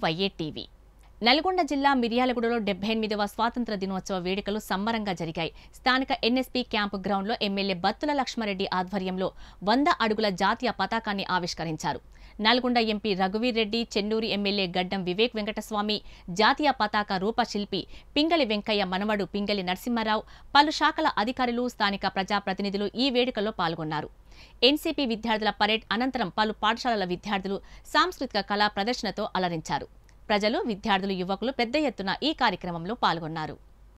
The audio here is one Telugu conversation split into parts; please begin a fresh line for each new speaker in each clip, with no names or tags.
వైఏ టీవీ నల్గొండ జిల్లా మిర్యాలగూడలో డెబ్బై ఎనిమిదవ స్వాతంత్ర దినోత్సవ వేడుకలు సంబరంగా జరిగాయి స్థానిక ఎన్ఎస్పీ క్యాంపు గ్రౌండ్లో ఎమ్మెల్యే బత్తుల లక్ష్మారెడ్డి ఆధ్వర్యంలో వంద అడుగుల జాతీయ పతాకాన్ని ఆవిష్కరించారు నల్గొండ ఎంపీ రఘువీర్ రెడ్డి చెన్నూరు ఎమ్మెల్యే గడ్డం వివేక్ వెంకటస్వామి జాతీయ పతాక రూపశిల్పి పింగళి వెంకయ్య మనవడు పింగళి నరసింహారావు పలు శాఖల అధికారులు స్థానిక ప్రజాప్రతినిధులు ఈ వేడుకల్లో పాల్గొన్నారు ఎన్సీపీ విద్యార్థుల పరేడ్ అనంతరం పలు పాఠశాలల విద్యార్థులు సాంస్కృతిక కళా ప్రదర్శనతో అలరించారు ప్రజలు విద్యార్థులు యువకులు పెద్ద ఎత్తున ఈ కార్యక్రమంలో పాల్గొన్నారు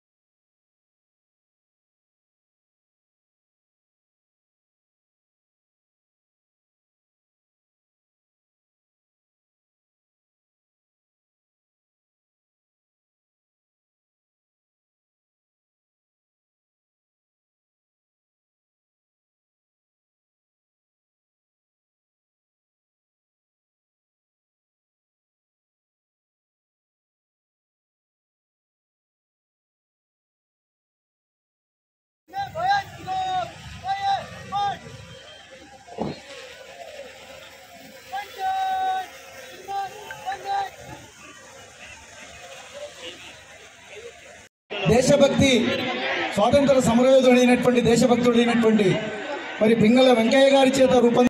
దేశభక్తి స్వాతంత్ర సమరయోధుడైనటువంటి దేశభక్తుడైనటువంటి మరి పింగళ వెంకయ్య గారి చేత రూపొంది